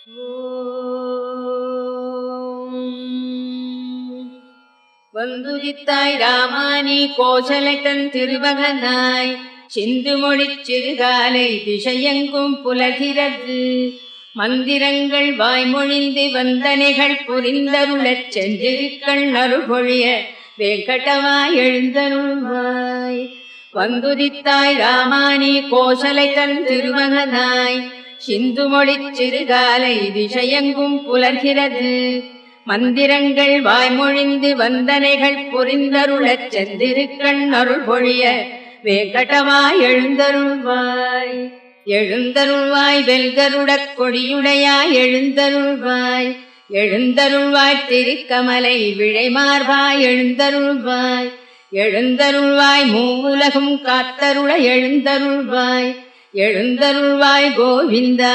வந்துதித்தாய் ராமானி கோசலை தன் திருமகனாய் சிந்து மொழிச் சிறுகாலை திசையெங்கும் புலகிறது மந்திரங்கள் வாய்மொழிந்து வந்தனைகள் புரிந்தருளச் சென்றிருக்கள் அருள்பொழிய வேங்கடவாய் எழுந்தருள்வாய் வந்துதித்தாய் ராமானி கோசலை தன் திருமகனாய் சிந்து மொழிச் சிறுகாலை திசையெங்கும் புலர்கிறது மந்திரங்கள் வாய்மொழிந்து வந்தனைகள் புரிந்தருளச் செந்திருக்கண் அருள் பொழிய வேங்கடவாய் எழுந்தருள்வாய் எழுந்தருள்வாய் வெல்கருடக் கொடியுடையாய் எழுந்தருள்வாய் எழுந்தருள்வாய் திருக்கமலை விழைமார்வாய் எழுந்தருள்வாய் எழுந்தருள்வாய் மூவுலகும் காத்தருள எழுந்தருள்வாய் எழுந்தருள்வாய் கோவிந்தா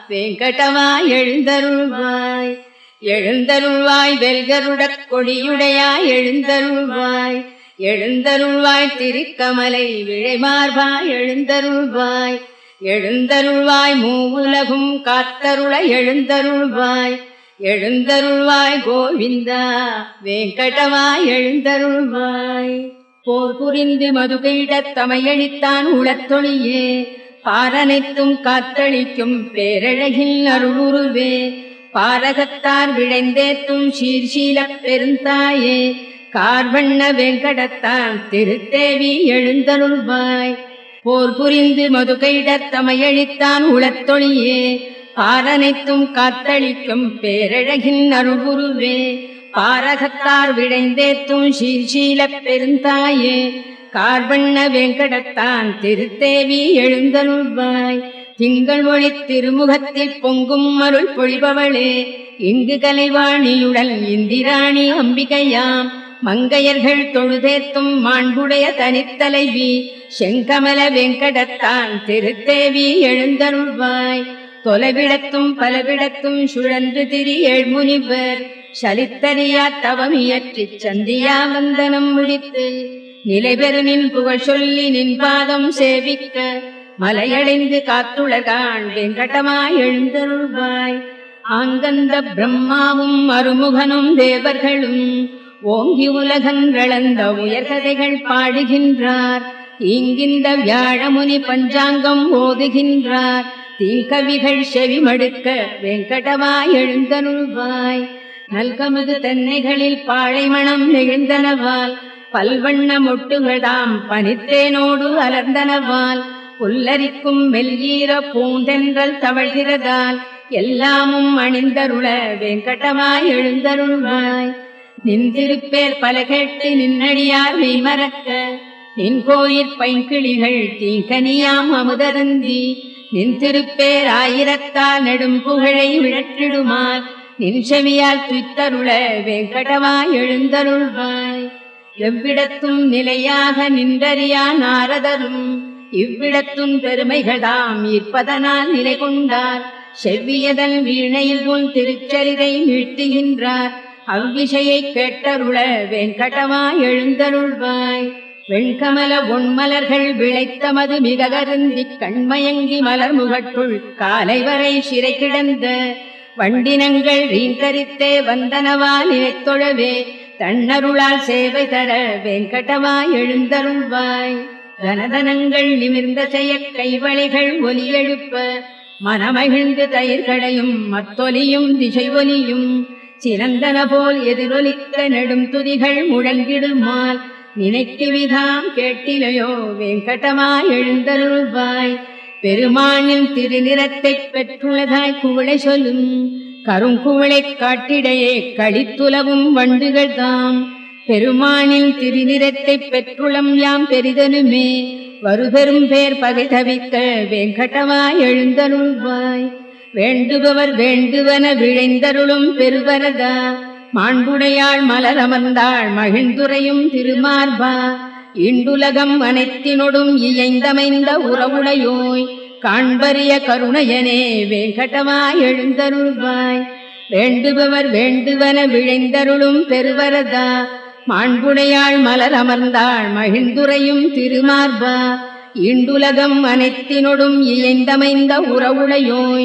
வெங்கடவாய் எழுந்தருள்வாய் எழுந்தருள்வாய் வெல்கருடக் கொடியுடையாய் எழுந்தருள்வாய் எழுந்தருள்வாய் திருக்கமலை விழைமார்பாய் எழுந்தருள்வாய் எழுந்தருள்வாய் மூவுலகும் காத்தருள எழுந்தருள்வாய் எழுந்தருள்வாய் கோவிந்தா வேங்கடவாய் எழுந்தருள்வாய் போர் புரிந்து மதுகையிடத் தமையழித்தான் உளத்தொழியே பாரனைத்தும் காத்தளிக்கும் பேரழகில் அருளுருவே பாரகத்தார் விழைந்தேத்தும் சீர்ஷீலப் பெருந்தாயே கார்வண்ண வெங்கடத்தான் திருத்தேவி எழுந்தருள்வாய் போர் புரிந்து மதுகையிடத் தமையழித்தான் உளத்தொழியே பாரனைத்தும் காத்தளிக்கும் பேரழகின் அருகுருவே பாரகத்தார் விழைந்தேத்தும் சீர்ஷீலப் பெருந்தாயே கார்வண்ண வெங்கடத்தான் திருத்தேவி எழுந்தருள்வாய் திங்கள் ஒளி திருமுகத்தில் பொங்கும் அருள் பொழிபவளே இங்கு கலைவாணியுடன் இந்திராணி அம்பிகையாம் மங்கையர்கள் தொழுதேத்தும் மாண்புடைய தனித்தலைவி செங்கமல வெங்கடத்தான் திருத்தேவி எழுந்தருள்வாய் தொலைவிடத்தும் பலவிடத்தும் சுழன்று திரி எழுமுனிவர் சலித்தறியா தவமியற்றிச் சந்தியா வந்தனம் முடித்து நிலைபெறு நின் புகழ் சொல்லி நின் பாதம் சேவிக்க மலையடைந்து காத்துலகான் வெங்கடமாய் எழுந்தருள்வாய் ஆங்கந்த பிரம்மாவும் அருமுகனும் தேவர்களும் ஓங்கி உலகன்றளந்த உயர்கதைகள் பாடுகின்றார் இங்கிந்த வியாழமுனி பஞ்சாங்கம் ஓதுகின்றார் தீங்கவிகள் செவிமடுக்க வெங்கடவாய் எழுந்தருள்வாய் நல்கமுது தென்னைகளில் பாழைமணம் நெழுந்தனவால் பல்வண்ண மொட்டுகள்தாம் பனித்தேனோடு அலர்ந்தனவால் புல்லரிக்கும் மெல்லீர பூந்தென்றல் தவழ்கிறதால் எல்லாமும் அணிந்தருள வெங்கடமாய் எழுந்தருள்வாய் நின்றிருப்பேர் பல கேட்டு நின்னடியார் மெய்மறக்க நின் கோயிற் பைங்கிளிகள் தீங்கனியாம் அமுதருந்தி நின் திருப்பேர் ஆயிரத்தால் நெடும் புகழை விழற்றிடுமால் நின் செவியால் துய்த்தருள வெங்கடவாய் எழுந்தருள்வாய் எவ்விடத்தும் நிலையாக நின்றறியா நாரதரும் இவ்விடத்தும் பெருமைகள்தாம் ஈர்ப்பதனால் நிலை கொண்டார் செவ்வியதன் வீணையில் உன் திருச்சரிதை மீட்டுகின்றார் அவ்விஷயை கேட்டருள வெங்கடவாய் எழுந்தருள்வாய் வெண்கமல ஒன்மலர்கள் விளைத்தமது மிக கருந்தி கண்மயங்கி மலர் முகட்டுள் காலை வரை சிறை கிடந்த வண்டினங்கள் ரீங்கரித்தே வந்தனவா நினைத்தொழவே தன்னருளால் சேவை தர வெங்கடவாய் எழுந்தருள்வாய் தனதனங்கள் நிமிர்ந்த செய்ய கைவளைகள் ஒலியெழுப்ப மனமகிழ்ந்து தயிர்களையும் மத்தொலியும் திசை ஒலியும் சிறந்தன போல் எதிரொலிக்க நெடும் துதிகள் முழங்கிடுமால் நினைக்கு விதாம் கேட்டிலையோ வெங்கடமாய் எழுந்தருள்வாய் பெருமானின் திருநிறத்தைப் பெற்றுள்ளதாய் குவளை சொல்லும் கருங்குவளைக் காட்டிடையே கழித்துலவும் வண்டுகள் தாம் பெருமானின் திருநிறத்தைப் பெற்றுளம் யாம் பெரிதனுமே வருபெரும் பேர் பகை தவிக்க வெங்கடமாய் எழுந்தருள்வாய் வேண்டுபவர் வேண்டுவன விழைந்தருளும் பெருவரதா மாண்புடையாள் மலர் அமர்ந்தாள் மகிழ்ந்துரையும் திருமார்பா இண்டுலகம் அனைத்தினொடும் இயைந்தமைந்த உறவுடையோய் காண்பரிய கருணையனே வெங்கடமாய் எழுந்தருள்வாய் வேண்டுபவர் வேண்டுவன விழைந்தருளும் பெருவரதா மாண்புடையாள் மலர் அமர்ந்தாள் மகிழ்ந்துரையும் திருமார்பா இண்டுலகம் அனைத்தினொடும் இயைந்தமைந்த உறவுடையோய்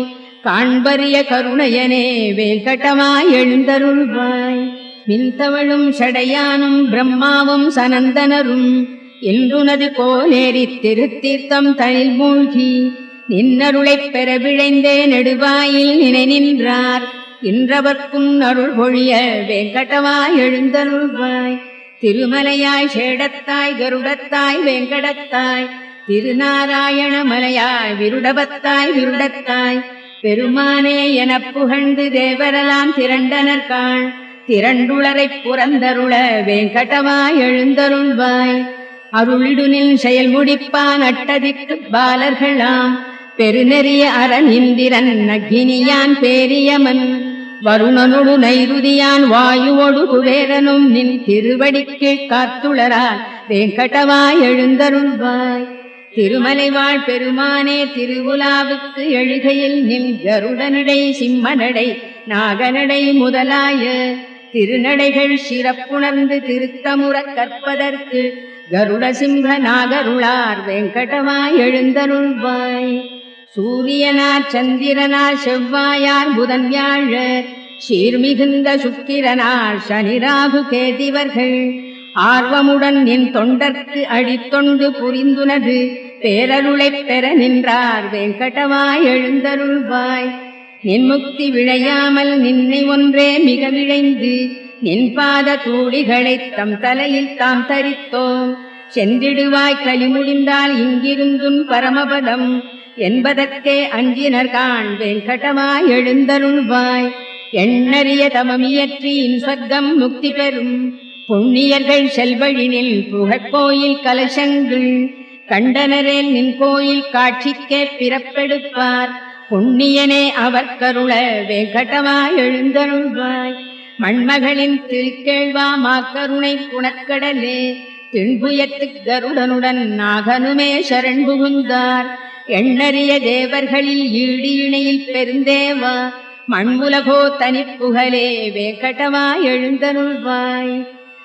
காண்பரிய கருணையனே வேங்கடமாய் எழுந்தருள்வாய் மின்தவழும் சடையானும் பிரம்மாவும் சனந்தனரும் என்றுனது கோலேறித் திருத்தீர்த்தம் தனில் மூழ்கி நின்னருளைப் பெற விழைந்தே நெடுவாயில் நினை நின்றார் இன்றவர்க்கும் அருள் பொழிய வேங்கடமாய் எழுந்தருள்வாய் திருமலையாய் சேடத்தாய் கருடத்தாய் வேங்கடத்தாய் திருநாராயண மலையாய் விருடபத்தாய் விருடத்தாய் பெருமானே எனப் புகழ்ந்து தேவரெல்லாம் திரண்டனர் காண் திரண்டுளரைப் புறந்தருள வேங்கடமாய் எழுந்தருள்வாய் அருளிடுனில் செயல் முடிப்பான் அட்டதிக்கு பாலர்களாம் பெருநெறிய அரண் நகினியான் பேரியமன் வருணனொடு நைருதியான் வாயுவொடு குபேரனும் நின் திருவடிக்கீழ் காத்துளரால் வேங்கடவாய் எழுந்தருள்வாய் திருமலை வாழ் பெருமானே திருவுலாவுக்கு எழுகையில் நின் கருடனடை சிம்மனடை நாகனடை முதலாய திருநடைகள் சிறப்புணர்ந்து திருத்தமுறக் கற்பதற்கு கருட சிம்ஹ நாகருளார் வெங்கடமாய் எழுந்தருள்வாய் சூரியனார் சந்திரனார் செவ்வாயார் புதன் வியாழர் சீர்மிகுந்த சுக்கிரனார் சனிராகு கேதிவர்கள் ஆர்வமுடன் என் தொண்டர்க்கு அடித்தொண்டு புரிந்துனது பேரருளைப் பெற நின்றார் வெங்கடமாய் எழுந்தருள்வாய் நின் முக்தி விழையாமல் நின்னை ஒன்றே மிக விழைந்து நின் பாத தூளிகளைத் தம் தலையில் தாம் தரித்தோம் சென்றிடுவாய் களி முடிந்தால் இங்கிருந்தும் பரமபதம் என்பதற்கே அஞ்சினர் காண் வெங்கடமாய் எழுந்தருள்வாய் எண்ணறிய தமமியற்றி இன் சொர்க்கம் முக்தி பெறும் புண்ணியர்கள் செல்வழினில் புகழ்கோயில் கலசங்கள் கண்டனரேல் நின் கோயில் காட்சிக்கே பிறப்பெடுப்பார் புண்ணியனே அவர் கருள வேங்கடமாய் எழுந்தருள்வாய் மண்மகளின் திருக்கேழ்வா மாக்கருணை குணக்கடலே திண்புயத்து கருடனுடன் நாகனுமே சரண் புகுந்தார் எண்ணறிய தேவர்களில் ஈடு இணையில் பெருந்தேவா மண்முலகோ தனிப்புகழே வேங்கடமாய் எழுந்தருள்வாய்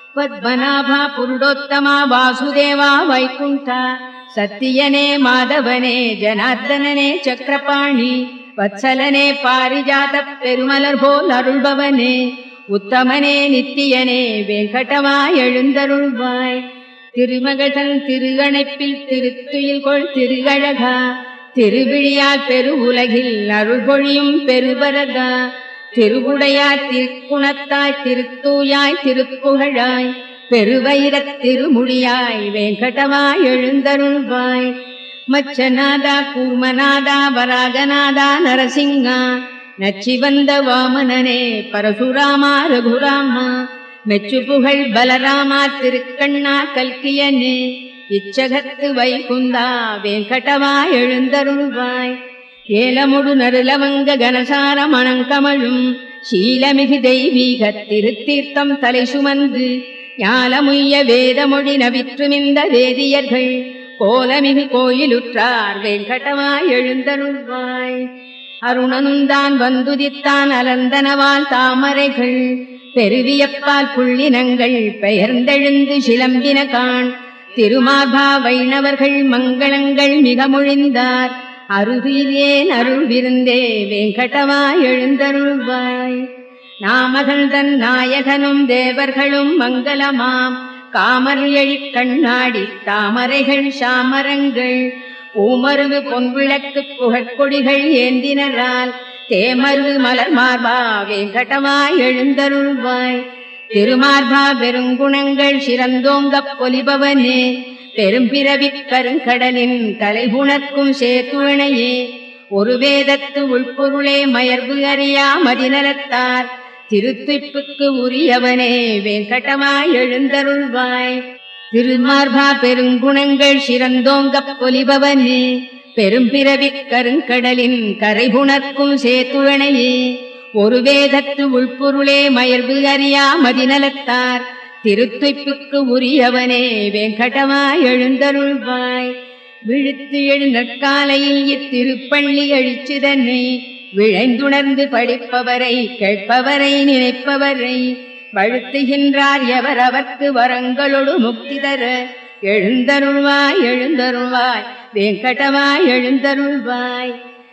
பத்மநாபா புருடோத்தமா வாசுதேவா வைகுண்டா சத்தியனே மாதவனே ஜனார்தனனே சக்கரபாணி வத்சலனே பாரிஜாத பெருமலர் போல் அருள்பவனே உத்தமனே நித்தியனே வெங்கடமாய் எழுந்தருள்வாய் திருமகதன் திருகணைப்பில் திருத்துயில் கொள் திருகழகா திருவிழியார் பெரு உலகில் அருள் பொழியும் பெருவரதா திருவுடையார் திருக்குணத்தாய் திருத்தூயாய் திருப்புகழாய் பெருவைரத் திருமுடியாய் வெங்கடமாய் எழுந்தருள்வாய் மச்சநாதா கூர்மநாதா வராகநாதா நரசிங்கா நச்சிவந்த வாமனனே பரசுராமா ரகுராமா மெச்சு புகழ் பலராமா திருக்கண்ணா கல்கியனே இச்சகத்து வைகுந்தா வெங்கடமா எழுந்தருள்வாய் ஏலமுடு நருலவங்க கனசார மணங்கமழும் சீலமிகு தெய்வீக திருத்தீர்த்தம் தலை சுமந்து ஞாலமுய்ய வேதமொழி நவிற்றுமிந்த வேதியர்கள் கோலமிகு கோயிலுற்றார் வெங்கடமாய் எழுந்தருள்வாய் அருணனுந்தான் வந்துதித்தான் அலந்தனவால் தாமரைகள் பெருவியப்பால் புள்ளினங்கள் பெயர்ந்தெழுந்து சிலம்பின காண் திருமாபா வைணவர்கள் மங்களங்கள் மிக மொழிந்தார் அருகிலேன் அருள் விருந்தே வெங்கடமா எழுந்தருள்வாய் நாமகள் தன் நாயகனும் தேவர்களும் மங்களமாம் காமர் எழிக் கண்ணாடி தாமரைகள் சாமரங்கள் பூமருவு பொன்விளக்கு புகற்கொடிகள் ஏந்தினரால் தேமருவு மலர் மார்பா வெங்கடமாய் எழுந்தருள்வாய் திருமார்பா பெருங்குணங்கள் சிறந்தோங்கப் பொலிபவனே பெரும்பிறவிக் கருங்கடலின் தலைகுணர்க்கும் சேத்துணையே ஒரு வேதத்து உள்பொருளே மயர்வு அறியா மதிநலத்தார் திருத்துய்ப்புக்கு உரியவனே வெங்கடமாய் எழுந்தருள்வாய் திருமார்பா பெருங்குணங்கள் சிறந்தோங்கப் பொலிபவனே பெரும்பிறவிக் கருங்கடலின் கரைபுணர்க்கும் சேத்துணையே ஒரு வேதத்து உள்பொருளே மயர்வு அறியா மதிநலத்தார் திருத்துய்ப்புக்கு உரியவனே வெங்கடமாய் எழுந்தருள்வாய் விழித்து எழுந்தற்காலையில் இத்திருப்பள்ளி எழுச்சிதன்னை விழைந்துணர்ந்து படிப்பவரை கேட்பவரை நினைப்பவரை வழுத்துகின்றார் எவர் அவர்க்கு வரங்களொடு முக்தி தர எழுந்தருள்வாய் எழுந்தருள்வாய் வெங்கடமாய் எழுந்தருள்வாய்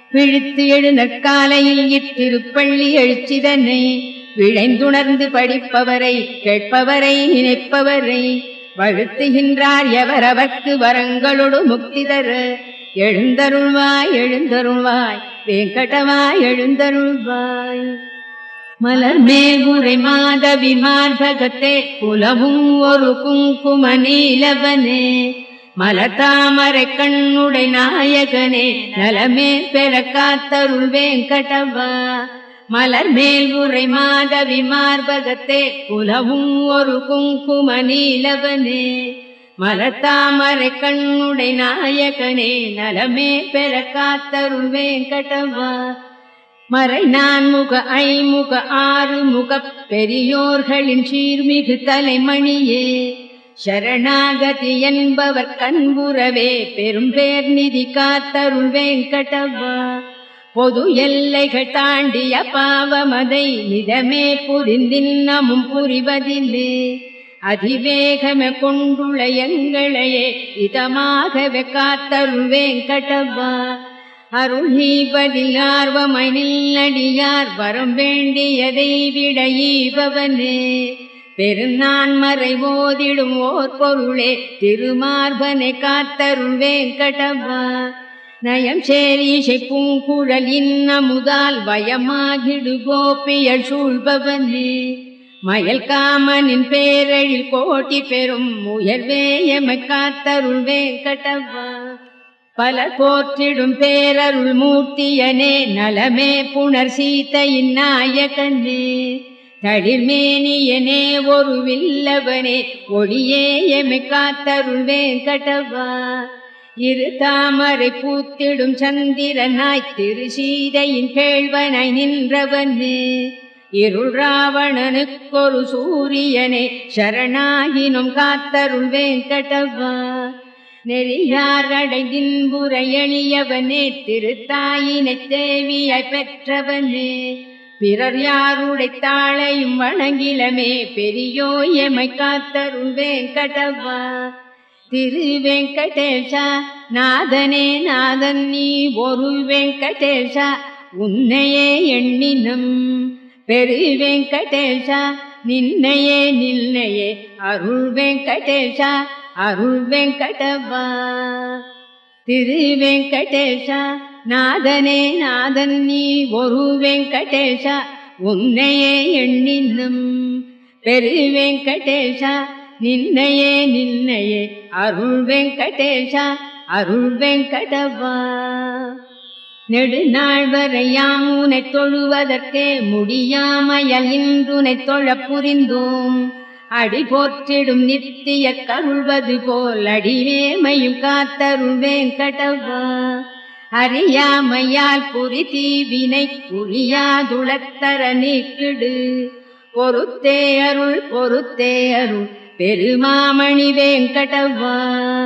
விழித்து எழு நற்காலையில் இத்திருப்பள்ளி எழுச்சிதனை விழைந்துணர்ந்து படிப்பவரை கேட்பவரை நினைப்பவரை வழுத்துகின்றார் எவர் அவர்க்கு வரங்களொடு முக்தி தர எழுந்தருள்வாய் எழுந்தருள்வாய் வேங்கடவாய் எழுந்தருள்வாய் மலர் மேல் உரை மாதவி மார்பகத்தே குலவும் ஒரு குங்கும நீலவனே மலத்தாமரை கண்ணுடை நாயகனே நலமே பெற காத்தருள் வேங்கடவா மலர் மேல் உரை மாதவி மார்பகத்தே குலவும் ஒரு குங்கும நீலவனே மலத்தாமரை கண்ணுடை நாயகனே நலமே பெற காத்தருள் வேங்கடவா மறை நான்முக ஐமுக ஆறு முகப் பெரியோர்களின் சீர்மிகு தலைமணியே சரணாகதி என்பவர் கண்புறவே பெரும் பேர் நிதி காத்தருள் வேங்கடவா பொது எல்லைகள் தாண்டிய பாவமதை நிதமே புரிந்தின்னமும் புரிவதில்லே அதிவேகமே கொண்டுள்ள எங்களையே இதமாகவே காத்தருள் வேங்கடவா அருள் ஈவதில் ஆர்வமாய் நில்லடியார் வரம் வேண்டியதை விட ஈபவனே பெருநான் மறை ஓதிடும் ஓர் பொருளே திருமார்பனை காத்தருள் வேங்கடவா நயம் சேரீசை பூங்குழல் இன்னமுதால் வயமாகிடு கோபியல் சூழ்பவனே மயல் காமனின் பேரழில் கோட்டி பெறும் உயர்வே எமை காத்தருள் வேங்கடவா பல போற்றிடும் பேரருள் மூர்த்தியனே நலமே புனர் சீதையின் நாயகனே தளிர்மேனியனே ஒரு வில்லவனே ஒளியே எமை காத்தருள் வேங்கடவா இரு தாமரை பூத்திடும் சந்திரனாய் திரு சீதையின் கேழ்வனாய் நின்றவனே இருள் ராவணனுக்கொரு சூரியனே சரணாகினும் காத்தருள் வேங்கடவா நெறியார் அடைதின்புற எளியவனே திருத்தாயினை தேவியாய் பெற்றவனே பிறர் யாருடை தாளையும் வணங்கிலமே பெரியோ எமை காத்தருள் வேங்கடவா திரு வெங்கடேஷா நாதனே நாதன் நீ ஒரு வெங்கடேஷா உன்னையே எண்ணினம் பெரு வெங்கடேஷா நின்னையே நின்னையே அருள் வெங்கடேஷா அருள் வெங்கடவா திரு வெங்கடேஷா நாதனே நாதன் நீ ஒரு வெங்கடேஷா உன்னையே எண்ணினும் பெரு வெங்கடேஷா நின்னையே நின்னையே அருள் வெங்கடேஷா அருள் வெங்கடவா நெடுநாள் வரையாம் உனை தொழுவதற்கே முடியாமையல் இன்றுனை தொழ புரிந்தோம் அடி போற்றிடும் நித்திய கருள்வது போல் அடிவேமையும் காத்தருள் வேங்கடவா அறியாமையால் புரி தீவினை புரியாதுளத்தர நீக்கிடு பொறுத்தே அருள் பொறுத்தே அருள் பெருமாமணி வேங்கடவா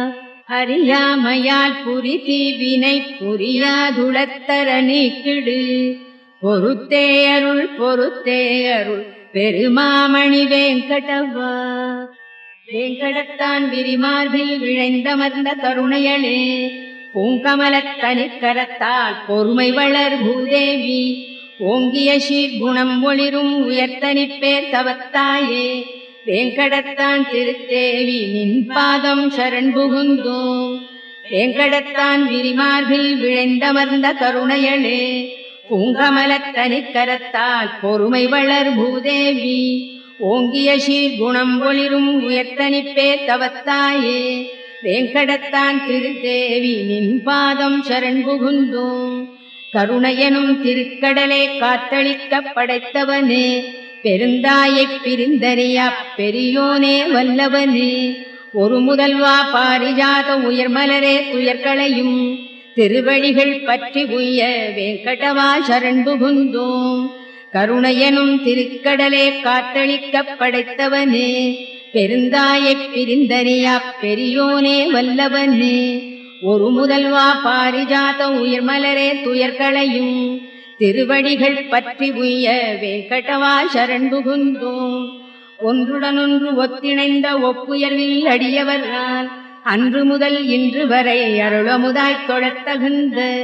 அறியாமையால் புரி தீவினை புரியாதுளத்தர நீக்கிடு பொறுத்தே அருள் பொறுத்தே அருள் பெருமாமணி வேங்கடவா வேங்கடத்தான் விரிமார்பில் விழைந்தமர்ந்த தருணையளே பூங்கமலத் தனிக்கரத்தால் பொறுமை வளர் பூதேவி ஓங்கிய சீர்குணம் ஒளிரும் உயர்த்தனிப்பேர் தவத்தாயே வேங்கடத்தான் திருத்தேவி நின் பாதம் சரண் புகுந்தோம் வேங்கடத்தான் விரிமார்பில் விழைந்தமர்ந்த கருணையளே பூங்கமலத் தனிக்கரத்தால் பொறுமை வளர் பூதேவி ஓங்கிய சீர்குணம் ஒளிரும் உயர்த்தனிப்பே தவத்தாயே வேங்கடத்தான் திருத்தேவி நின் பாதம் சரண் புகுந்தோம் கருணையனும் திருக்கடலே காத்தளிக்கப் படைத்தவனே பெருந்தாயைப் பிரிந்தறியா பெரியோனே வல்லவனே ஒரு முதல்வா பாரிஜாத உயர்மலரே துயர்களையும் திருவழிகள் பற்றி உய்ய வேங்கடவா சரண் புகுந்தோம் கருணையனும் திருக்கடலே காத்தளிக்கப் படைத்தவனே பெருந்தாயைப் பிரிந்தறியா பெரியோனே வல்லவனே ஒரு முதல்வா பாரிஜாத உயர்மலரே துயர்களையும் திருவடிகள் பற்றி உய்ய வேங்கடவா சரண் புகுந்தோம் ஒன்றுடனொன்று ஒத்திணைந்த ஒப்புயர்வில் அடியவரால் அன்று முதல் இன்று வரை அருளமுதாய்த் தொழத் தகுந்த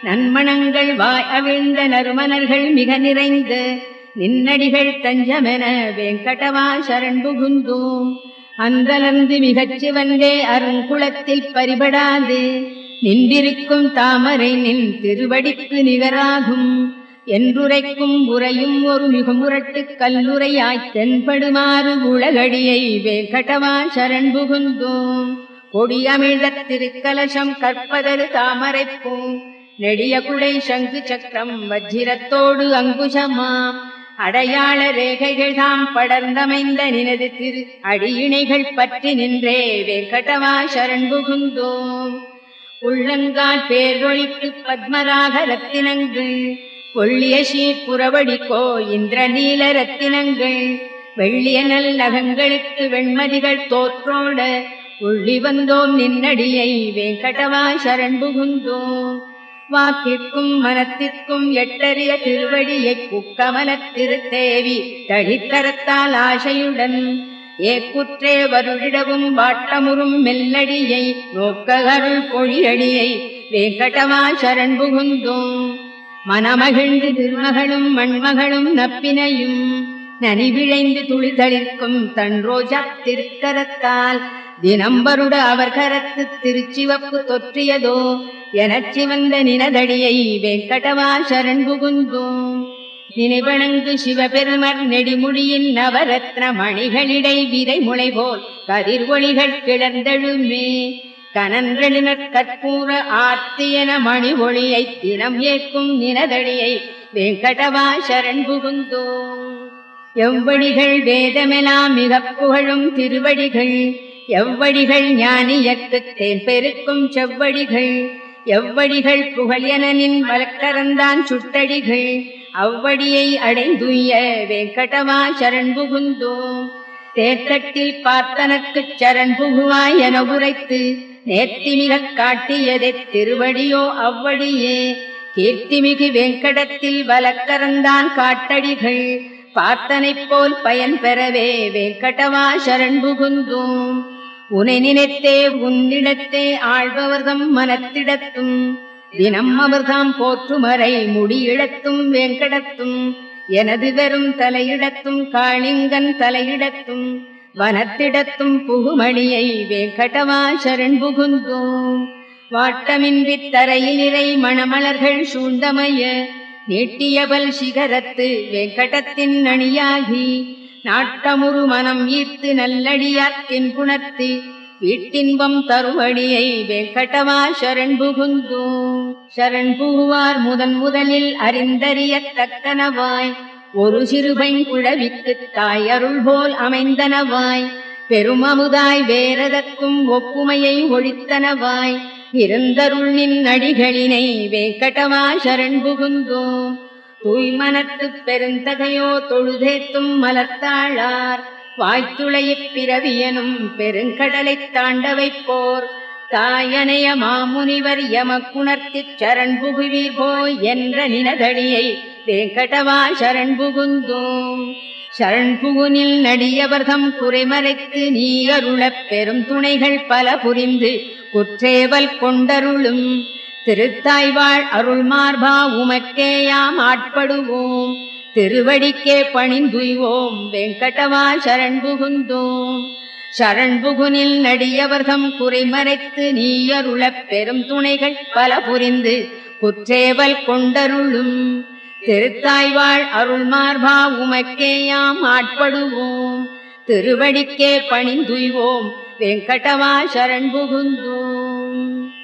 நன்மணங்கள் வாய் அவிழ்ந்த நறுமணர்கள் மிக நிறைந்த நின்னடிகள் தஞ்சமென வெங்கடவா சரண் புகுந்தோம் அந்தலர்ந்து மிகச் சிவந்தே அருங்குளத்தில் பரிபடாது நின்றிருக்கும் தாமரை நின் திருவடிக்கு நிகராகும் என்றுரைக்கும் உரையும் ஒரு மிகுமுரட்டு கல்லுரையாய்த் தென்படுமாறு உலகடியை வேங்கடவா சரண் புகுந்தோம் கொடியமிழ்த திருக்கலசம் கற்பதரு தாமரைப்பூம் நெடிய குடை சங்கு சக்கரம் வஜ்ரத்தோடு அங்குசமாம் அடையாள ரேகைகள் தாம் படர்ந்தமைந்த நினது திரு அடியிணைகள் பற்றி நின்றே வேங்கடவா சரண் புகுந்தோம் உள்ளங்கால் பேர்வழிக்கு பத்மராக ரத்தினங்கள் ஒள்ளிய சீர்புறவடிக்கோ இந்திர நீல ரத்தினங்கள் வெள்ளிய நல் நகங்களுக்கு வெண்மதிகள் தோற்றோட உள்ளி வந்தோம் நின்னடியை வேங்கடவா சரண் புகுந்தோம் வாக்கிற்கும் மனத்திற்கும் எட்டறிய திருவடியை புக்கமலத் திருத்தேவி தடித்தரத்தால் ஆசையுடன் ஏக்குற்றே வருடிடவும் வாட்டமுறும் மெல்லடியை நோக்ககருள் பொழியடியை வேங்கடவா சரண் புகுந்தோம் மனமகிழ்ந்து திருமகளும் மண்மகளும் நப்பினையும் நனிவிழைந்து துளிதளிர்க்கும் தன் ரோஜா திருக்கரத்தால் தினம்பருட அவர் கரத்து திருச்சிவப்பு தொற்றியதோ எனச் சிவந்த நினதடியை வெங்கடவா சரண் புகுந்தோம் நினைவணங்கு சிவபெருமர் நெடிமுடியின் நவரத்ன மணிகளிடை விதை முளை போல் கதிர் ஒளிகள் கிளர்ந்தெழுமே கனன்றெழுநற் கற்பூர ஆர்த்தியன மணி ஒளியை தினம் ஏற்கும் நினதடியை வெங்கடவா சரண் புகுந்தோம் எவ்வடிகள் வேதமெலாம் மிகப் புகழும் திருவடிகள் எவ்வடிகள் ஞானியற்குத் தேன் பெருக்கும் செவ்வடிகள் எவ்வடிகள் புகழ் எனனின் வழக்கரந்தான் சுட்டடிகள் அவ்வடியை அடைந்துய வெங்கடவா சரண் புகுந்தோம் தேர்தட்டில் பார்த்தனக்குச் சரண் புகுவாய் என உரைத்து நேர்த்திமிகக் காட்டியதே திருவடியோ அவ்வடியே கீர்த்திமிகு வெங்கடத்தில் வலக்கரந்தான் காட்டடிகள் பார்த்தனைப் போல் பயன் பெறவே வெங்கடவா சரண் புகுந்தோம் உனை நினைத்தே உன்னிடத்தே ஆழ்பவர்தம் மனத்திடத்தும் தினம் அவர்தாம் போற்றுமறை முடியிடத்தும் வெங்கடத்தும் எனது வெறும் தலையிடத்தும் காளிங்கன் தலையிடத்தும் வனத்திடத்தும் புகுமணியை வெங்கடவா சரண் புகுந்தோம் வாட்டமின்றி தரையில் இறை மணமலர்கள் சூழ்ந்தமைய நீட்டியபல் சிகரத்து வெங்கடத்தின் அணியாகி நாட்டமுறு மனம் ஈர்த்து நல்லடியாத்தின் புணர்த்து வீட்டின்பம் தருவடியை வெங்கடவா சரண் புகுந்தோம் சரண் புகுவார் முதன் முதலில் அறிந்தறியத்தக்கனவாய் ஒரு சிறுபைங் குழவிக்குத் தாய் அருள் போல் அமைந்தனவாய் பெருமமுதாய் வேறதற்கும் ஒப்புமையை ஒழித்தனவாய் இருந்தருள் நின் அடிகளினை வேங்கடவா சரண் புகுந்தோம் தூய்மனத்துப் பெருந்தகையோ தொழுதேத்தும் மலர்த்தாளார் வாய்த்துளையப் பிறவியனும் பெருங்கடலைத் தாண்ட வைப்போர் தாயனைய மாமுனிவர் எமக்குணர்த்திச் சரண் புகுவீர் போய் என்ற நினதடியை வேங்கடவா சரண் புகுந்தோம் சரண் புகுனில் நடியவர்தம் குறைமறைத்து நீ அருளப் பெரும் துணைகள் பல புரிந்து குற்றேவல் கொண்டருளும் திருத்தாய்வாழ் அருள் மார்பா உமக்கேயாம் ஆட்படுவோம் திருவடிக்கே பணிந்துய்வோம் வெங்கடவா சரண் புகுந்தோம் சரண் புகுனில் நடியவர்தம் குறைமறைத்து நீ அருளப் பெரும் துணைகள் பல புரிந்து குற்றேவல் கொண்டருளும் திருத்தாய்வாழ் அருள் மார்பா உமக்கேயாம் ஆட்படுவோம் திருவடிக்கே பணிந்துய்வோம் வெங்கடவா சரண் புகுந்தோம்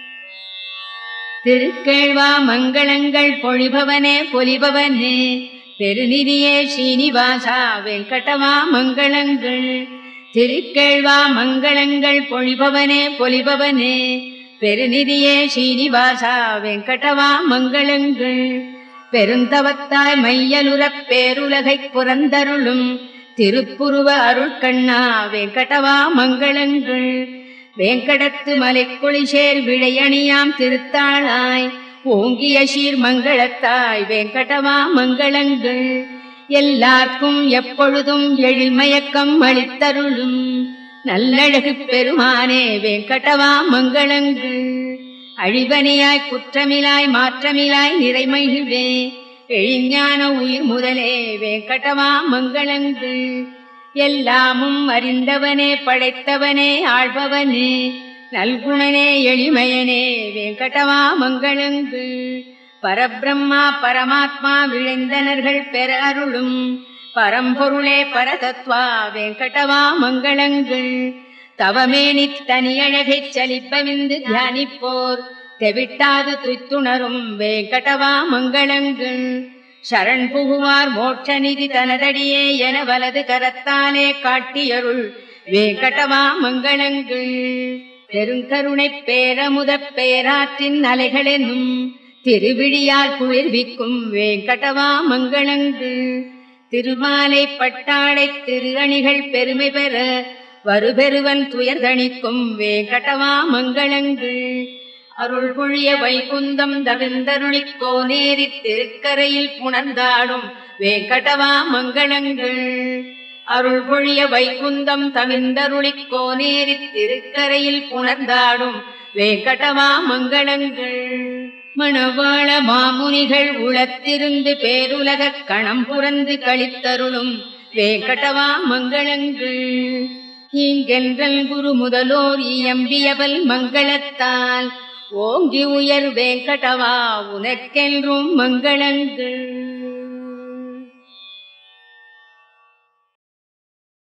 திருக்கேழ்வா மங்களங்கள் பொழிபவனே பொலிபவனே பெருநிதியே ஸ்ரீனிவாசா வெங்கடவா மங்களங்கள் திருக்கேழ்வா மங்களங்கள் பொழிபவனே பொலிபவனே பெருநிதியே ஸ்ரீனிவாசா வெங்கடவா மங்களங்கள் பெருந்தவத்தாய் மையலுறப் பேருலகைப் புறந்தருளும் திருப்புருவ அருட்கண்ணா வெங்கடவா மங்களங்கள் வேங்கடத்து மலைக்குளிசேர் விழையணியாம் திருத்தாளாய் ஓங்கிய சீர் மங்களத்தாய் வெங்கடவா மங்களங்கள் எல்லார்க்கும் எப்பொழுதும் எழில்மயக்கம் அளித்தருளும் நல்லழகு பெருமானே வெங்கடவா மங்களங்கள் அழிவனியாய் குற்றமிலாய் மாற்றமிலாய் நிறைமகிழ்வே எழிஞான உயிர் முதலே வேங்கடமா மங்களங்கள் எல்லாமும் அறிந்தவனே படைத்தவனே ஆள்பவனே நல்குணனே எளிமையனே வேங்கடமா மங்களங்கள் பரபிரம்மா பரமாத்மா விழைந்தனர்கள் பெற அருளும் பரம்பொருளே பரதத்வா வெங்கடவா மங்களங்கள் தவமேனி தனியழகைச் சலிப்பமிந்து தியானிப்போர் தெவிட்டாது துய்த்துணரும் வேங்கடவா மங்களங்கள் சரண் புகுவார் மோட்ச நிதி தனதடியே என வலது கரத்தாலே காட்டியருள் வேங்கடவா மங்களங்கள் பெருங்கருணை பேரமுதப் பேராற்றின் அலைகளெனும் திருவிழியால் குளிர்விக்கும் வேங்கடவா மங்களங்கள் திருமாலை பட்டாடை திரு அணிகள் பெருமை பெற வருபெருவன் துயர்தணிக்கும் வேங்கடவா மங்களங்கள் அருள் பொழிய வைகுந்தம் தவிர்ந்தருளிக் கோனேரி திருக்கரையில் புணர்ந்தாடும் வேங்கடவா மங்களங்கள் அருள் பொழிய வைகுந்தம் தவிர்ந்தருளிக் கோனேரி திருக்கரையில் புணர்ந்தாடும் வேங்கடவா மங்களங்கள் மணவாள மாமுனிகள் உளத்திருந்து பேருலகக் கணம் புரந்து கழித்தருளும் வேங்கடவா மங்களங்கள் இங்கென்றல் குரு முதலோர் இயம்பியவல் மங்களத்தால் ஓங்கி உயர் வேங்கடவா உனக்கென்றும் மங்களங்கள்